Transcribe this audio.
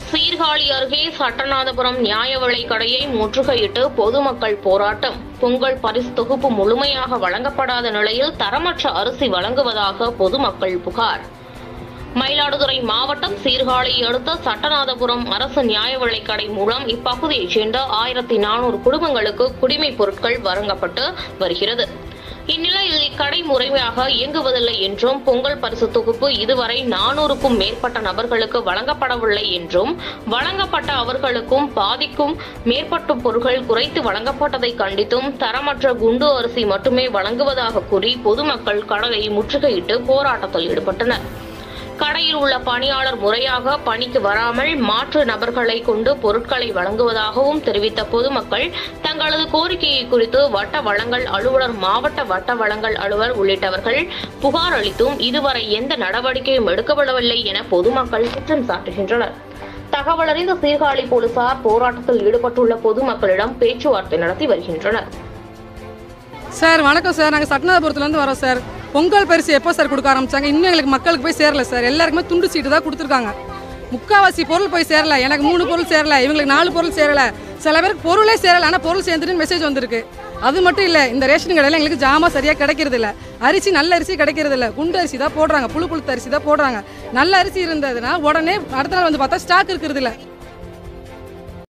சீர்காழி அருகே சட்டநாதபுரம் நியாய விலைக் கடையை முற்றுகையிட்டு பொதுமக்கள் போராட்டம் பொங்கல் பரிசு தொகுப்பு முழுமையாக வழங்கப்படாத நிலையில் தரமற்ற அரிசி வழங்குவதாக பொதுமக்கள் புகார் மயிலாடுதுறை மாவட்டம் சீர்காழியை அடுத்த சட்டநாதபுரம் அரசு நியாய விலைக் கடை மூலம் இப்பகுதியைச் சேர்ந்த ஆயிரத்தி நானூறு குடும்பங்களுக்கு குடிமைப் பொருட்கள் வழங்கப்பட்டு வருகிறது இந்நிலையில் இக்கடை முறையாக இயங்குவதில்லை என்றும் பொங்கல் பரிசு தொகுப்பு இதுவரை நானூறுக்கும் மேற்பட்ட நபர்களுக்கு வழங்கப்படவில்லை என்றும் வழங்கப்பட்ட அவர்களுக்கும் பாதிக்கும் மேற்பட்ட பொருட்கள் குறைத்து வழங்கப்பட்டதை கண்டித்தும் தரமற்ற குண்டு அரிசி மட்டுமே வழங்குவதாக கூறி பொதுமக்கள் கடையை முற்றுகையிட்டு போராட்டத்தில் ஈடுபட்டனர் கடையில் உள்ள பணியாளர் முறையாக பணிக்கு வராமல் மாற்று நபர்களை கொண்டு பொருட்களை வழங்குவதாகவும் தெரிவித்த பொதுமக்கள் தங்களது கோரிக்கையை குறித்து வட்ட வழங்கல் அலுவலர் மாவட்ட வட்ட வழங்கல் அலுவலர் உள்ளிட்டவர்கள் புகார் அளித்தும் இதுவரை எந்த நடவடிக்கையும் எடுக்கப்படவில்லை என பொதுமக்கள் குற்றம் சாட்டுகின்றனர் தகவலறிந்த சீர்காழி போலீசார் போராட்டத்தில் ஈடுபட்டுள்ள பொதுமக்களிடம் பேச்சுவார்த்தை நடத்தி வருகின்றனர் சார் வணக்கம் சார் நாங்கள் சட்டநாதபுரத்துலேருந்து வரோம் சார் பொங்கல் பரிசு எப்போ சார் கொடுக்க ஆரம்பிச்சாங்க இன்னும் எங்களுக்கு மக்களுக்கு போய் சேரல சார் எல்லாருக்குமே துண்டு சீட்டு தான் கொடுத்துருக்காங்க முக்காவாசி பொருள் போய் சேரல எனக்கு மூணு பொருள் சேரல இவங்களுக்கு நாலு பொருள் சேரல சில பேருக்கு பொருளே சேரல ஆனால் பொருள் சேர்ந்துட்டு மெசேஜ் வந்திருக்கு அது மட்டும் இல்லை இந்த ரேஷன் கடையில் எங்களுக்கு ஜாமா சரியாக கிடைக்கிறது இல்ல அரிசி நல்ல அரிசி கிடைக்கிறது இல்ல குண்டு அரிசி தான் போடுறாங்க புழு புழுத்த அரிசி தான் போடுறாங்க நல்ல அரிசி இருந்ததுன்னா உடனே அடுத்த நாள் வந்து பார்த்தா ஸ்டாக் இருக்கிறது இல்ல